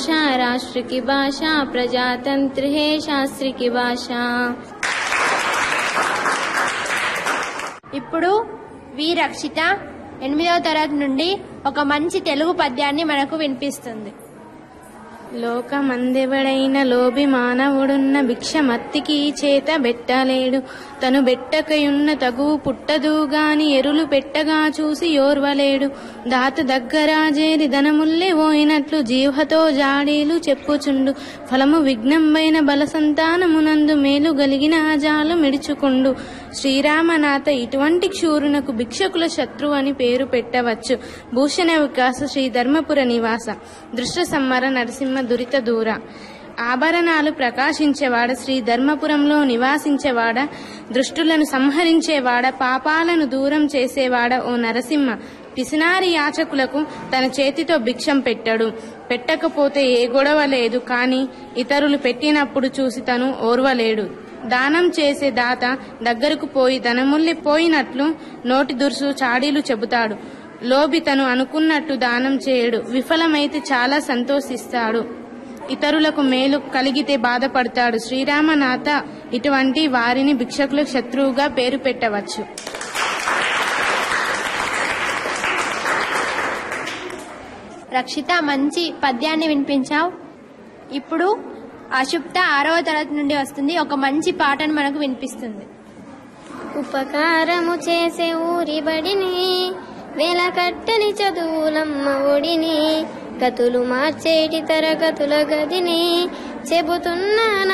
राष्ट्र की भाषा प्रजातंत्र है शास्त्र की भाषा ఇప్పుడు వి రక్షిత ఎనిమిదవ తరగతి నుండి ఒక మంచి తెలుగు పద్యాన్ని మనకు వినిపిస్తుంది లోకమందెవడైన లోబి మానవుడున్న భిక్షమత్తికి చేత బెట్టలేడు తను బెట్టకయున్న తగువు పుట్టదు గాని ఎరులు పెట్టగా చూసి ఓర్వలేడు దాత దగ్గర చేరి ధనముల్లే పోయినట్లు జీవతో జాడీలు చెప్పుచుండు ఫలము విఘ్నంబైన బల సంతానమునందు మేలు గలిగిన జాలు మిడుచుకుండు శ్రీరామనాథ ఇటువంటి క్షూరునకు భిక్షకుల శత్రువు అని పేరు పెట్టవచ్చు భూషణ వికాస శ్రీ ధర్మపుర నివాస దృష్ట సమ్మర నరసింహ దురిత దూర ఆభరణాలు ప్రకాశించేవాడ శ్రీ ధర్మపురంలో నివాసించేవాడ దృష్టులను సంహరించేవాడ పాపాలను దూరం చేసేవాడ ఓ నరసింహ పిసినారి యాచకులకు తన చేతితో భిక్షం పెట్టాడు పెట్టకపోతే ఏ గొడవ లేదు కాని ఇతరులు పెట్టినప్పుడు చూసి తను ఓర్వలేడు దానం చేసే దాత దగ్గరకు పోయి ధనముల్లి పోయినట్లు నోటి దురుసు చాడీలు చెబుతాడు లోబి తను అనుకున్నట్టు దానం చేయడు విఫలమైతే చాలా సంతోషిస్తాడు ఇతరులకు మేలు కలిగితే బాధపడతాడు శ్రీరామనాథ ఇటువంటి వారిని భిక్షకుల శత్రువుగా పేరు పెట్టవచ్చు రక్షిత మంచి పద్యాన్ని వినిపించావు ఇప్పుడు అశుప్త ఆరవ తరగతి నుండి వస్తుంది ఒక మంచి పాటను మనకు వినిపిస్తుంది ఉపకారము చేసే ఊరి బడిని వెలకట్టని చదువులమ్మ ఒడిని గతులు మార్చేటి తరగతుల గదిని చెబుతున్నా